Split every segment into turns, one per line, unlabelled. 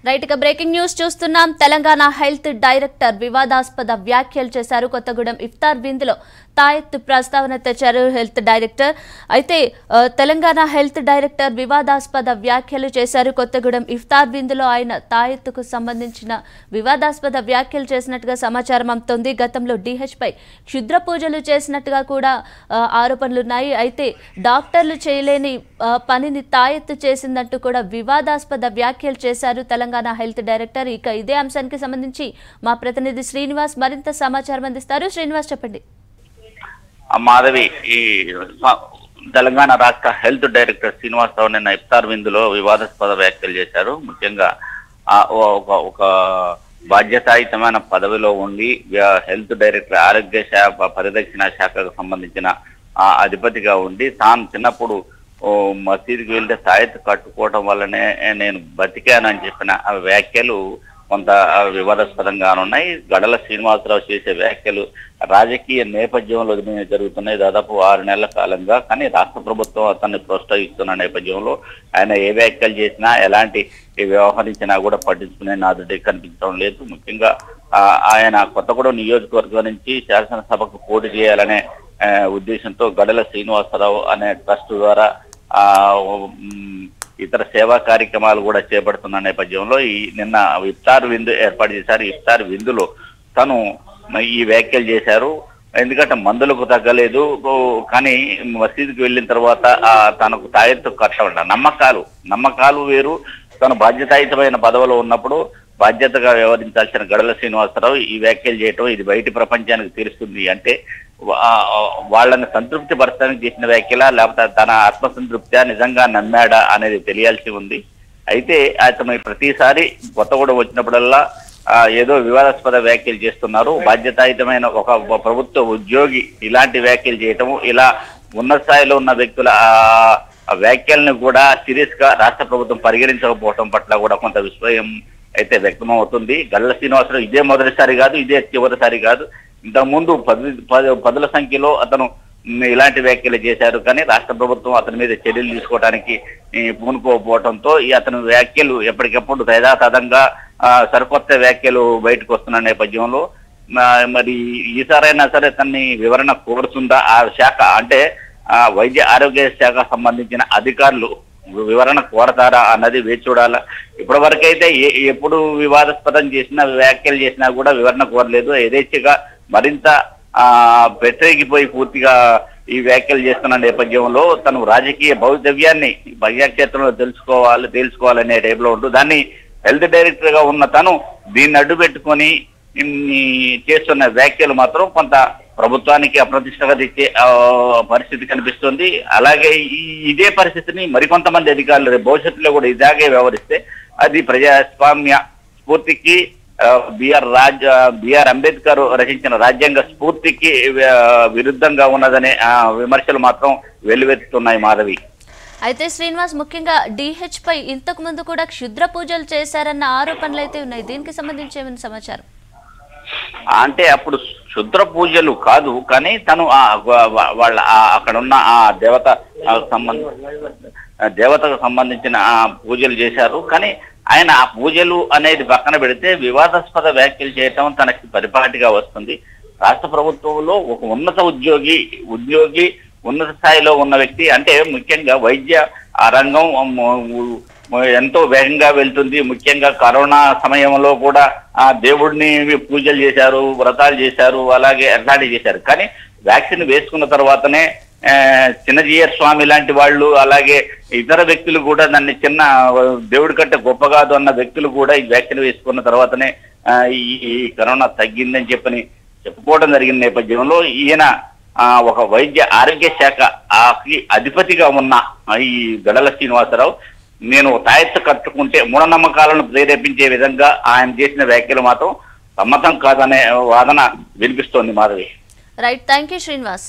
right ఇక breaking news చూస్తున్నాం Telangana health director వివాదాస్పద వ్యాఖ్యలు చేశారు కొత్తగూడెం ఇఫ్తార్ విందులో తాయెత్తు ప్రస్తావన తెచ్చారు హెల్త్ డైరెక్టర్ అయితే ఆ, తెలంగాణ హెల్త్ డైరెక్టర్ వివాదాస్పద వ్యాఖ్యలు చేశారు కొత్తగూడెం ఇఫ్తార్ విందులో ఆయన తాయెత్తుకు సంబంధించిన వివాదాస్పద వ్యాఖ్యలు చేసినట్టుగా సమాచారం అందుతోంది గతంలో డిహెచ్ పై క్షుద్ర పూజలు చేసినట్టుగా కూడా ఆ, ఆరోపణలున్నాయి అయితే డాక్టర్లు చేయలేని ఆ, పనిని తాయెత్తు చేసిందంటూ కూడా వివాదాస్పద వ్యాఖ్యలు చేశారు తెలంగాణ హెల్త్ డైరెక్టర్ ఇక ఇదే అంశానికి సంబంధించి మా ప్రతినిధి శ్రీనివాస్ మరింత సమాచారం అందిస్తారు శ్రీనివాస్ చెప్పండి
ఆ మాధవి ఈ స- తెలంగాణ రాష్ట్ర హెల్త్ డైరెక్టర్ శ్రీనివాసరావు నిన్న ఇఫ్తార్ విందులో వివాదాస్పద వ్యాఖ్యలు చేశారు ముఖ్యంగా ఆ ఓ- ఒక ఒక బాధ్యతాయుతమైన పదవిలో ఉండి వ్య- హెల్త్ డైరెక్టర్ ఆరోగ్య శాఖ పరిరక్షణ శాఖకు సంబంధించిన ఆ అధిపతిగా ఉండి తాను చిన్నప్పుడు ఓ మసీదుకి వెళ్తే సాయత్ కట్టుకోవడం వల్లనే నేను బతికానని చెప్పిన ఆ వ్యాఖ్యలు కొంత వివాదాస్పదంగా ఉన్నాయి గడల శ్రీనివాసరావు చేసే వ్యాఖ్యలు రాజకీయ నేపథ్యంలో జరుగుతున్నాయి దాదాపు ఆరు నెలల కాలంగా కానీ రాష్ట్ర ప్రభుత్వం అతన్ని ప్రోత్సహిస్తున్న నేపథ్యంలో ఆయన ఏ వ్యాఖ్యలు చేసినా ఎలాంటి వ్యవహరించినా కూడా పట్టించుకునే నాదుడి కనిపించడం లేదు ముఖ్యంగా ఆ, ఆయన కొత్తగూడెం నియోజకవర్గం నుంచి శాసనసభకు పోటీ చేయాలనే ఆ, ఉద్దేశంతో గడల శ్రీనివాసరావు అనే ట్రస్ట్ ద్వారా ఆ ఉమ్, ఇతర సేవా కార్యక్రమాలు కూడా చేపడుతున్న నేపథ్యంలో ఈ నిన్న ఇఫ్తార్ విందు ఏర్పాటు చేశారు ఇఫ్తార్ విందులో తను ఈ వ్యాఖ్యలు చేశారు ఎందుకంటే మందులకు తగ్గలేదు ఓ, కానీ మసీదుకి వెళ్ళిన తర్వాత ఆ తనకు తాయెత్తు కట్టమంట నమ్మకాలు నమ్మకాలు వేరు తను బాధ్యతాయుతమైన పదవిలో ఉన్నప్పుడు బాధ్యతగా వ్యవహరించాల్సిన గడల శ్రీనివాసరావు ఈ వ్యాఖ్యలు చేయటం ఇది బయటి ప్రపంచానికి తెలుస్తుంది అంటే వా- వాళ్ళని సంతృప్తి పరచడానికి చేసిన వ్యాఖ్యల లేకపోతే తన ఆత్మసంతృప్తి నిజంగా నమ్మాడా అనేది తెలియాల్సి ఉంది అయితే అతను ప్రతిసారి కొత్తగూడెం వచ్చినప్పుడల్లా ఆ, ఏదో వివాదాస్పద వ్యాఖ్యలు చేస్తున్నారు బాధ్యతాయుతమైన ఒక ప్రభుత్వ ఉద్యోగి ఇలాంటి వ్యాఖ్యలు చేయటము ఇలా ఉన్నత స్థాయిలో ఉన్న వ్యక్తుల ఆ, ఆ వ్యాఖ్యలను కూడా సీరియస్ గా రాష్ట్ర ప్రభుత్వం పరిగణించకపోవడం పట్ల కూడా కొంత విస్మయం అయితే వ్యక్తమవుతుంది గల్ల శ్రీనివాసరావు ఇదే మొదటిసారి కాదు ఇదే చివరిసారి కాదు ఇంతకుముందు పది పది- పదుల సంఖ్యలో అతను ఉమ్, ఇలాంటి వ్యాఖ్యలు చేశారు కానీ రాష్ట్ర ప్రభుత్వం అతని మీద చర్యలు తీసుకోవడానికి ఈ, పూనుకోకపోవడంతో ఈ అతని వ్యాఖ్యలు ఎప్పటికప్పుడు యథాతథంగా ఆ, సరికొత్త వ్యాఖ్యలు బయటకు వస్తున్న నేపథ్యంలో ఆ, మరి ఈసారైనా సరే తన్ని వివరణ కోరుతుందా ఆ శాఖ అంటే ఆ, వైద్య ఆరోగ్య శాఖ సంబంధించిన అధికారులు వివరణ కోరతారా అన్నది వేచి చూడాలా ఇప్పటి వరకైతే ఏ- ఎప్పుడు వివాదాస్పదం చేసినా వ్యాఖ్యలు చేసినా కూడా వివరణ కోరలేదు యథేచ్ఛగా మరింత ఆ వ్యతిరేకిపోయి పూర్తిగా ఈ వ్యాఖ్యలు చేస్తున్న నేపథ్యంలో తను రాజకీయ భవితవ్యాన్ని ప్రజాక్షేత్రంలో తెలుసుకోవాలి తెలుసుకోవాలనే టైప్లో ఉంటూ దాన్ని హెల్త్ డైరెక్టర్ గా ఉన్న తను దీన్ని అడ్డు పెట్టుకొని ఇన్ని చేస్తున్న వ్యాఖ్యలు మాత్రం కొంత ప్రభుత్వానికి అప్రతిష్టగా తెచ్చే ఆ, పరిస్థితి కనిపిస్తుంది అలాగే ఈ ఇదే పరిస్థితిని మరికొంతమంది అధికారులు రేపు భవిష్యత్తులో కూడా ఇలాగే వ్యవహరిస్తే అది ప్రజాస్వామ్య స్ఫూర్తికి ఆ, బిఆర్ రాజ్ ఆ, బిఆర్ అంబేద్కర్ రచించిన రాజ్యాంగ స్ఫూర్తికి ఆ, విరుద్ధంగా ఉన్నదనే ఆ, విమర్శలు మాత్రం వెల్లువెత్తుతున్నాయి మాధవి
అయితే శ్రీనివాస్ ముఖ్యంగా డిహెచ్ పై ఇంతకు ముందు కూడా క్షుద్ర పూజలు చేశారన్న ఆరోపణలు అయితే ఉన్నాయి దీనికి సంబంధించి ఏమైనా సమాచారం
అంటే అప్పుడు శుద్ర పూజలు కాదు కానీ తను ఆ వా- వా- వాళ్ళ ఆ- అక్కడ ఉన్న ఆ దేవత ఆ సంబంధ ఆ దేవతకు సంబంధించిన ఆ పూజలు చేశారు కానీ ఆయన ఆ పూజలు అనేది పక్కన పెడితే వివాదాస్పద వ్యాఖ్యలు చేయటం తనకి పరిపాటిగా వస్తుంది రాష్ట్ర ప్రభుత్వంలో ఒక ఉన్నత ఉద్యోగి ఉద్యోగి ఉన్నత స్థాయిలో ఉన్న వ్యక్తి అంటే ముఖ్యంగా వైద్య ఆ రంగం మ- మ- ఎంతో వేగంగా వెళ్తుంది ముఖ్యంగా కరోనా సమయంలో కూడా ఆ దేవుడిని పూజలు చేశారు వ్రతాలు చేశారు అలాగే అట్లాంటివి చేశారు కానీ వ్యాక్సిన్ వేసుకున్న తర్వాతనే ఆ, చిన్నజీయర్ స్వామి లాంటి వాళ్ళు అలాగే ఇతర వ్యక్తులు కూడా దాన్ని చిన్న దేవుడి కంటే గొప్ప కాదు అన్న వ్యక్తులు కూడా ఈ వ్యాక్సిన్ వేసుకున్న తర్వాతనే ఆ, ఈ ఈ కరోనా తగ్గిందని చెప్పని చెప్పుకోవడం జరిగిన నేపథ్యంలో ఈయన ఆ, ఒక వైద్య ఆరోగ్య శాఖ ఆకి అధిపతిగా ఉన్న ఆ, ఈ గడల శ్రీనివాసరావు నేను తాయెత్తు కట్టుకుంటే మూఢనమ్మకాలను ప్రేరేపించే విధంగా ఆయన చేసిన వ్యాఖ్యలు మాత్రం సమ్మతం కాదనే వాదన వినిపిస్తోంది Madhavi
right thank you Srinivas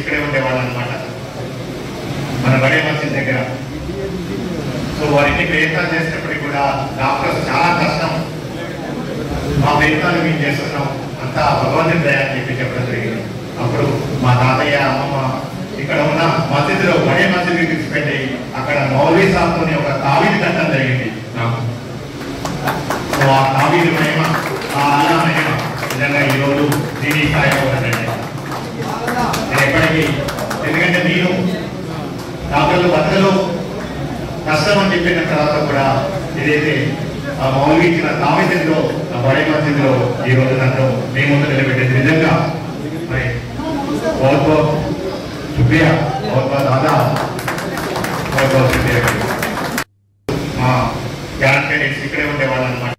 ఇక్కడే ఉండేవాళ్ళు అనమాట మన బడే మసీద్ దగ్గర సో వారిని ప్రయత్నాలు చేసినప్పటికీ కూడా డాక్టర్స్ చాలా కష్టం మా ప్రయత్నాలు మేము చేస్తున్నాం అంతా భగవంతుని దయ అని చెప్పి చెప్పడం జరిగింది అప్పుడు మా తాతయ్య అమ్మమ్మ ఇక్కడ ఉన్న మసీదులో బడే మసీదు తీసుకెళ్ళి అక్కడ మౌలవీ సాబ్తోని ఒక తావీది కట్టడం జరిగింది నాకు సో ఆ తావీది మహిమ ఆ అల్లా మహిమ నిజంగా ఈరోజు దీని స్థాయిలో ఉన్నదండి నేను ఎప్పటికీ ఎందుకంటే నేను డాక్టర్లు బతకలు కష్టం అని చెప్పిన తర్వాత కూడా ఏదైతే ఆ మౌలి ఇచ్చిన తామిదిలో ఆ బడే మసీదులో ఈ రోజు నన్ను మీ ముందు నిలబెట్టింది నిజంగా మరి बहुत बहुत शुक्रिया बहुत बहुत दादा बहुत बहुत शुक्रिया మా గ్యారంటీ ఇక్కడే ఉండేవాళ్ళు అనమాట